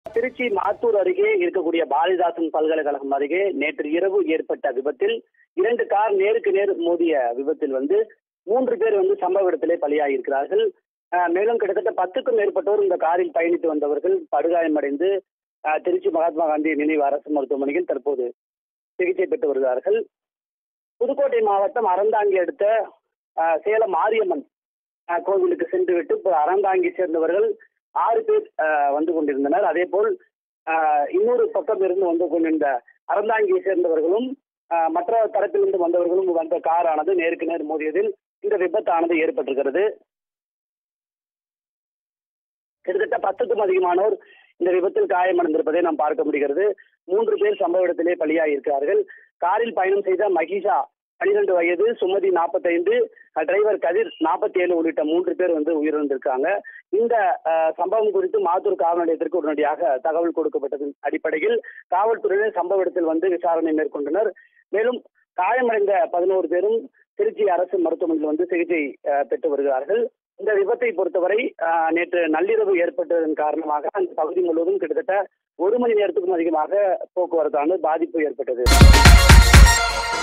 திருச்சி மாத்தூர் அருகே இருக்கக்கூடிய பாரதிதாசன் பல்கலைக்கழகம் அருகே நேற்று இரவு ஏற்பட்ட விபத்தில் இரண்டு கார் நேருக்கு நேர் மோதிய விபத்தில் வந்து மூன்று பேர் வந்து சம்பவ இடத்திலே பலியாகியிருக்கிறார்கள் அஹ், மேலும் கிட்டத்தட்ட பத்துக்கும் மேற்பட்டோர் இந்த காரில் பயணித்து வந்தவர்கள் படுகாயமடைந்து அஹ், திருச்சி மகாத்மா காந்தி நினைவு அரசு மருத்துவமனையில் தற்போது சிகிச்சை பெற்று வருகிறார்கள் புதுக்கோட்டை மாவட்டம் அறந்தாங்கி அடுத்த அஹ், சேலம் மாரியம்மன் அஹ், கோவிலுக்கு சென்றுவிட்டு இப்போ அறந்தாங்கி சேர்ந்தவர்கள் ஆறு பேர் அஹ், வந்து கொண்டிருந்தனர் அதே போல் அஹ், இன்னொரு பக்கம் இருந்து வந்து கொண்டிருந்த அறந்தாங்கியை சேர்ந்தவர்களும் அஹ், மற்ற தரப்பிலிருந்து வந்தவர்களும் வந்த காரானது நேருக்கு நேர் மோதியதில் இந்த விபத்தானது ஏற்பட்டிருக்கிறது கிட்டத்தட்ட பத்துக்கும் அதிகமானோர் இந்த விபத்தில் காயமடைந்திருப்பதை நாம் பார்க்க முடிகிறது மூன்று பேர் சம்பவ இடத்திலே பலியாகி இருக்கிறார்கள் காரில் பயணம் செய்த மகிஷா பனிரெண்டு வயது சுமதி நாற்பத்தைந்து டிரைவர் கதிர் நாற்பத்தி ஏழு உள்ளிட்ட மூன்று பேர் வந்து உயிரிழந்திருக்காங்க இந்த அஹ், சம்பவம் குறித்து மாத்தூர் காவல் நிலையத்திற்கு உடனடியாக தகவல் கொடுக்கப்பட்டதன் அடிப்படையில் காவல்துறையினர் சம்பவ இடத்தில் வந்து விசாரணை மேற்கொண்டனர் மேலும் காயமடைந்த பதினோரு பேரும் திருச்சி அரசு மருத்துவமனையில் வந்து சிகிச்சை அஹ், பெற்று வருகிறார்கள் இந்த விபத்தை பொறுத்தவரை அஹ், நேற்று நள்ளிரவு ஏற்பட்டதன் காரணமாக அந்த பகுதி முழுவதும் கிட்டத்தட்ட ஒரு மணி நேரத்துக்கும் அதிகமாக போக்குவரத்தானது பாதிப்பு ஏற்பட்டது